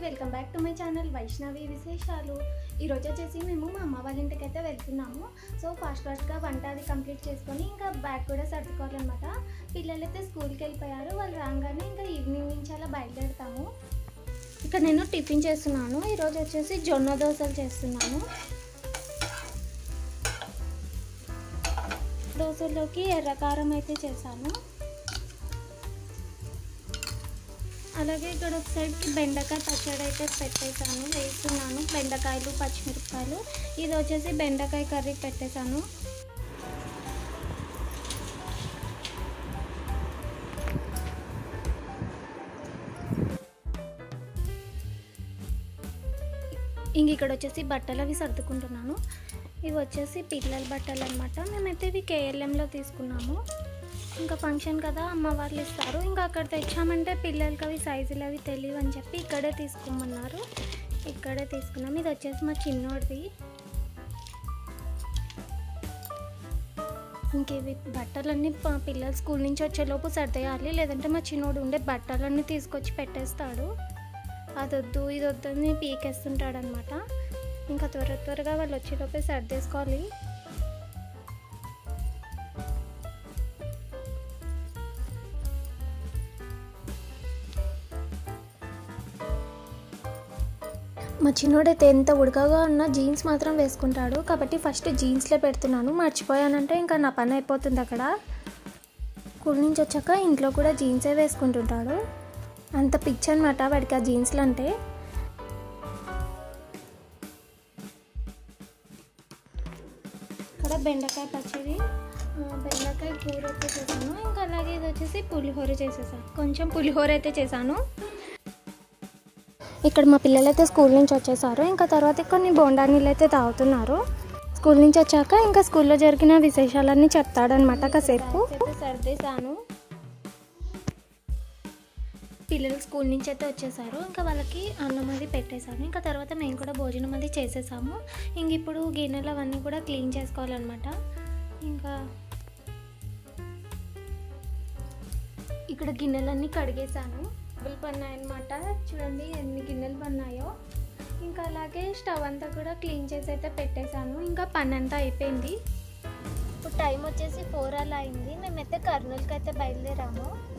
welcome back to my channel Vaishnavi విశేషాలు ఈరోజు వచ్చేసి మేము మా అమ్మ వాళ్ళ ఇంటికి అయితే వెళ్తున్నాము సో ఫాస్ట్ ఫాస్ట్గా వంట అది కంప్లీట్ చేసుకొని ఇంకా బ్యాగ్ కూడా సర్దుకోవాలన్నమాట పిల్లలు అయితే స్కూల్కి వెళ్ళిపోయారు వాళ్ళు రాగానే ఇంకా ఈవినింగ్ నుంచి అలా బయలుదేరుతాము ఇక్కడ నేను టిఫిన్ చేస్తున్నాను ఈరోజు వచ్చేసి జొన్న దోశలు చేస్తున్నాను దోశల్లోకి ఎర్రకారం అయితే చేశాను అలాగే ఇక్కడ ఒక సైడ్కి బెండకాయ పచ్చడి అయితే పెట్టేశాను వేస్తున్నాను బెండకాయలు పచ్చిమిరపకాయలు ఇది వచ్చేసి బెండకాయ కర్రీ పెట్టేశాను ఇంక ఇక్కడ వచ్చేసి బట్టలు అవి సర్దుకుంటున్నాను ఇవి వచ్చేసి పిల్లల బట్టలు అనమాట మేమైతే ఇవి కేఎల్ఎంలో తీసుకున్నాము ఇంకా ఫంక్షన్ కదా అమ్మ వాళ్ళు ఇస్తారు ఇంకా అక్కడ తెచ్చామంటే పిల్లలకి అవి సైజులు అవి తెలియవు అని చెప్పి ఇక్కడే తీసుకోమన్నారు ఇక్కడే తీసుకున్నాం ఇది వచ్చేసి మా చిన్నోడిది ఇంక ఇవి బట్టలన్నీ ప- పిల్లలు స్కూల్ నుంచి వచ్చేలోపు సర్దేయాలి లేదంటే మా చిన్నోడు ఉండే బట్టలన్నీ తీసుకొచ్చి పెట్టేస్తాడు అది వద్దు ఇది వద్దు అని పీకేస్తుంటాడు అనమాట ఇంకా త్వర త్వరగా వాళ్ళు వచ్చేలోపే సర్దేసుకోవాలి మా చిన్నోడైతే ఎంత ఉడకగా ఉన్న జీన్స్ మాత్రం వేసుకుంటాడు కాబట్టి ఫస్ట్ జీన్స్లే పెడుతున్నాను మర్చిపోయానంటే ఇంకా నా పని అయిపోతుంది అక్కడ స్కూల్ నుంచి వచ్చాక ఇంట్లో కూడా జీన్సే వేసుకుంటుంటాడు అంత పిచ్చి అనమాట వాడికి ఆ జీన్స్లు అంటే ఇక్కడ బెండకాయ పచ్చడి ఆ, బెండకాయ కూర అయితే చేశాను ఇంకా అలాగే ఇది వచ్చేసి పులిహోర చేసేసాను కొంచెం పులిహోర అయితే చేశాను ఇక్కడ మా పిల్లలైతే స్కూల్ నుంచి వచ్చేసారు ఇంకా తర్వాత కొన్ని బోండా నీళ్ళు అయితే తాగుతున్నారు స్కూల్ నుంచి వచ్చాక ఇంకా స్కూల్లో జరిగిన విశేషాలన్నీ చెప్తాడనమాట కాసేపు సర్దేశాను పిల్లలు స్కూల్ నుంచి అయితే వచ్చేసారు ఇంకా వాళ్ళకి అన్నం అది పెట్టేశాను ఇంకా తర్వాత మేము కూడా భోజనం అది చేసేసాము ఇంక ఇప్పుడు గిన్నెలు అవన్నీ కూడా క్లీన్ చేసుకోవాలన్నమాట ఇంకా ఇక్కడ గిన్నెలన్నీ కడిగేశాను డబ్బులు పన్నాయన్నమాట చూడండి ఎన్ని గిన్నెలు పన్నాయో ఇంకా అలాగే స్టవ్ అంతా కూడా క్లీన్ చేసి అయితే పెట్టేశాను ఇంకా పని అంతా అయిపోయింది ఇప్పుడు టైం వచ్చేసి ఫోర్ అలా అయింది మేమైతే కర్నూలుకి అయితే బయలుదేరాము